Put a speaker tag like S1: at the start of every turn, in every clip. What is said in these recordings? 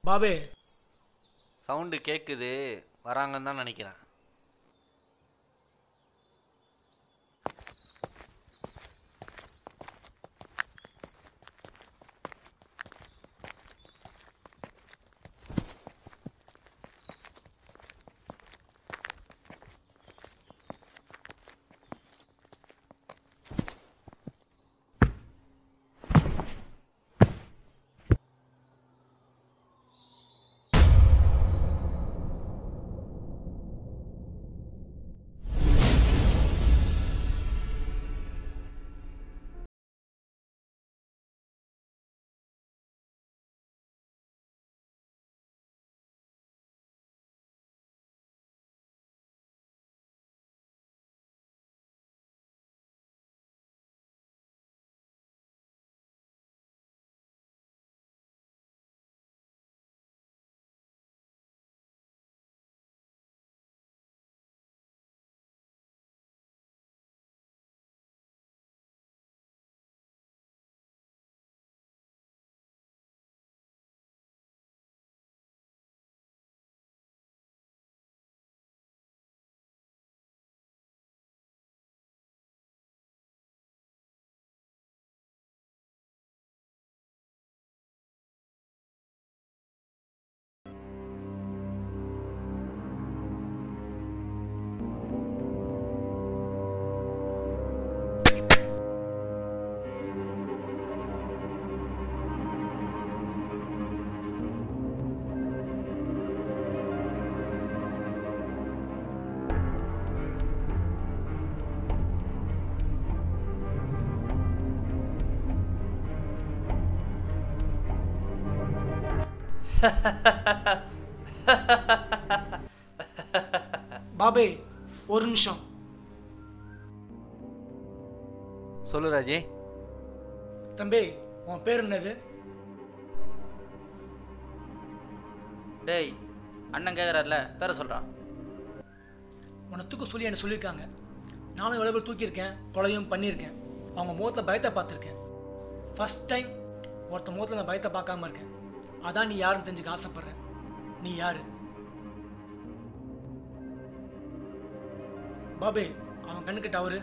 S1: பாபே
S2: sound கேட்குது வராங்கன்னு தான் நினைக்கிறேன்
S1: பாபே ஒரு நிமிஷம்
S2: சொல்லு ராஜி
S1: தம்பி உன் பேர் என்னது
S3: டேய் அண்ணன் கேட்குறாருல பேரை சொல்கிறான்
S1: உன்னை தூக்க சொல்லி என்ன சொல்லியிருக்காங்க நானும் எவ்வளோ பேர் தூக்கியிருக்கேன் கொலையும் பண்ணியிருக்கேன் அவங்க முகத்தில் பயத்தை பார்த்துருக்கேன் ஃபர்ஸ்ட் டைம் ஒருத்த முகத்தில் நான் பயத்தை பார்க்காம இருக்கேன் அதான் நீ யாருன்னு தெரிஞ்சுக்க ஆசைப்படுறேன் நீ யாரு பாபே அவன் கண்ணுக்கிட்ட அவரு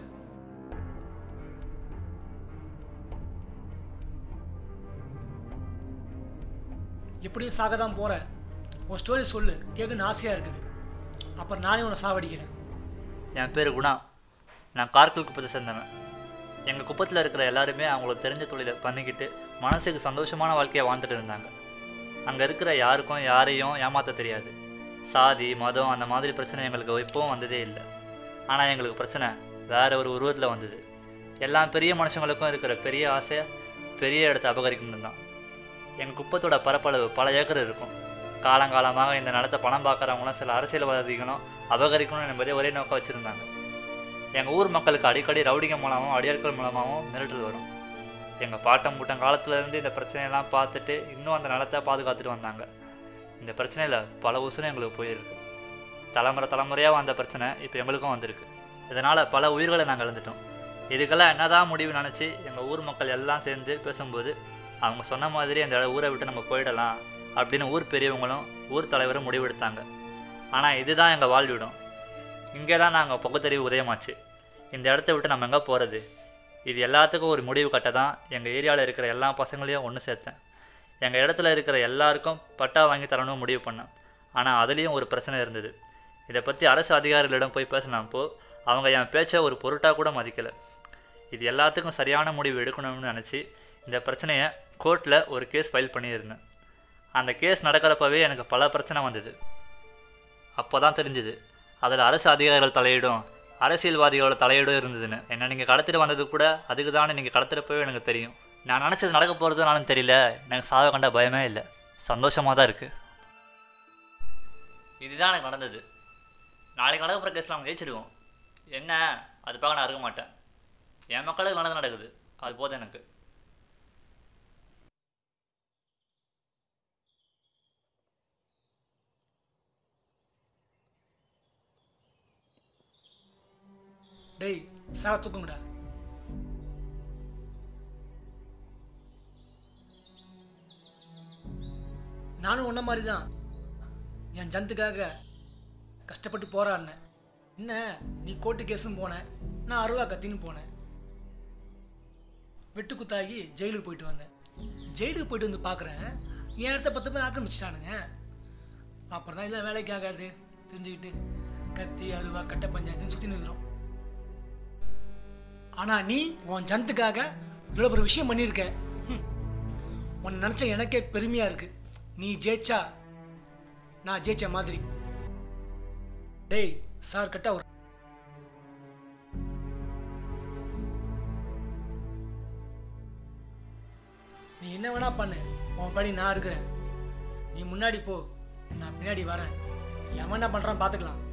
S1: எப்படியும் சாக தான் போற உன் ஸ்டோரி சொல்லு கேட்கணும்னு ஆசையா இருக்குது அப்புறம் நானே உன்னை சாவடிக்கிறேன்
S4: என் பேர் குணா நான் கார்கில் குப்பத்தை சேர்ந்தவன் எங்கள் குப்பத்தில் இருக்கிற எல்லாருமே அவங்களுக்கு தெரிஞ்ச தொழிலை பண்ணிக்கிட்டு மனசுக்கு சந்தோஷமான வாழ்க்கையை வாழ்ந்துட்டு இருந்தாங்க அங்கே இருக்கிற யாருக்கும் யாரையும் ஏமாற்ற தெரியாது சாதி மதம் அந்த மாதிரி பிரச்சனை எங்களுக்கு இப்போவும் வந்ததே இல்லை ஆனால் எங்களுக்கு பிரச்சனை வேற ஒரு உருவத்தில் வந்தது எல்லா பெரிய மனுஷங்களுக்கும் இருக்கிற பெரிய ஆசை பெரிய இடத்தை அபகரிக்கணும் தான் எங்கள் குப்பத்தோட பரப்பளவு பல ஏக்கர் இருக்கும் காலங்காலமாக இந்த நிலத்தை பணம் பார்க்குறவங்களும் சில அரசியல்வாதிகளும் அபகரிக்கணும் என்பதே ஒரே நோக்கம் வச்சுருந்தாங்க எங்கள் ஊர் மக்களுக்கு அடிக்கடி ரவுடிங்க மூலமாகவும் அடியாட்கள் மூலமாகவும் மிரட்டல் வரும் எங்கள் பாட்டம் பூட்டம் காலத்துலேருந்து இந்த பிரச்சனையெல்லாம் பார்த்துட்டு இன்னும் அந்த நிலத்தை பாதுகாத்துட்டு வந்தாங்க இந்த பிரச்சனையில் பல உசுரம் எங்களுக்கு போயிருக்கு தலைமுறை தலைமுறையாக வந்த பிரச்சனை இப்போ எங்களுக்கும் வந்திருக்கு இதனால் பல உயிர்களை நாங்கள் இழந்துட்டோம் இதுக்கெல்லாம் என்னதான் முடிவு நினச்சி எங்கள் ஊர் மக்கள் எல்லாம் சேர்ந்து பேசும்போது அவங்க சொன்ன மாதிரி அந்த ஊரை விட்டு நம்ம போயிடலாம் அப்படின்னு ஊர் பெரியவங்களும் ஊர் தலைவரும் முடிவெடுத்தாங்க ஆனால் இதுதான் எங்கள் வாழ்விடம் இங்கே தான் நாங்கள் பகுத்தறிவு உதயமாச்சு இந்த இடத்த விட்டு நம்ம எங்கே போகிறது இது எல்லாத்துக்கும் ஒரு முடிவு கட்ட தான் எங்கள் ஏரியாவில் இருக்கிற எல்லா பசங்களையும் ஒன்று சேர்த்தேன் எங்கள் இடத்துல இருக்கிற எல்லாருக்கும் பட்டா வாங்கி தரணும்னு முடிவு பண்ணேன் ஆனால் அதுலேயும் ஒரு பிரச்சனை இருந்தது இதை பற்றி அரசு அதிகாரிகளிடம் போய் பேசினப்போ அவங்க என் பேச்சை ஒரு பொருட்டாக கூட மதிக்கலை இது எல்லாத்துக்கும் சரியான முடிவு எடுக்கணும்னு நினச்சி இந்த பிரச்சனையை கோர்ட்டில் ஒரு கேஸ் ஃபைல் பண்ணியிருந்தேன் அந்த கேஸ் நடக்கிறப்பவே எனக்கு பல பிரச்சனை வந்தது அப்போ தான் தெரிஞ்சுது அதில் அரசு அதிகாரிகள் தலையிடும் அரசியல்வாதிகளோட தலையீடும் இருந்ததுன்னு என்ன நீங்கள் கடத்திட்டு வந்தது கூட அதுக்கு தானே நீங்கள் கடத்துறப்பவே எனக்கு தெரியும் நான் நினச்சது நடக்க போகிறதுனாலும் தெரியல எனக்கு சாக கண்ட பயமே இல்லை சந்தோஷமாக தான் இருக்குது இதுதான் எனக்கு நடந்தது நாளைக்கு நடக்க போகிற கேஸில் நம்ம ஜெயிச்சிடுவோம் என்ன அது பார்க்க நான் இருக்க மாட்டேன் என் மக்களுக்கு நல்லது நடக்குது அது போதும் எனக்கு
S1: டேய் சார தூக்குங்கடா நானும் உன்ன மாதிரி தான் என் ஜந்துக்காக கஷ்டப்பட்டு போராடினேன் என்ன நீ கோர்ட்டு கேஸும் போன நான் அருவா கத்தின்னு போனேன் வெட்டுக்குத்தாகி ஜெயிலுக்கு போயிட்டு வந்தேன் ஜெயிலுக்கு போயிட்டு வந்து பார்க்குறேன் என் இடத்த பத்து பேர் ஆக்கிரமிச்சிட்டானுங்க அப்புறம் தான் இல்லை வேலைக்கு ஆகாது தெரிஞ்சுக்கிட்டு கத்தி அருவா கட்ட பஞ்சாயத்துன்னு சுற்றி நிற்கிறோம் ஆனால் நீ உன் ஜனத்துக்காக இவ்வளோ ஒரு விஷயம் பண்ணியிருக்க ஹம். உன்னை நினச்ச எனக்கே பெருமையாக இருக்கு நீ ஜெயிச்சா நான் ஜெயிச்ச மாதிரி டேய் சார் கட்டா ஒரு நீ என்ன வேணா பண்ணு உன் படி நான் இருக்கிறேன் நீ முன்னாடி போ நான் பின்னாடி வரேன் எவன் என்ன பண்ணுறான் பார்த்துக்கலாம்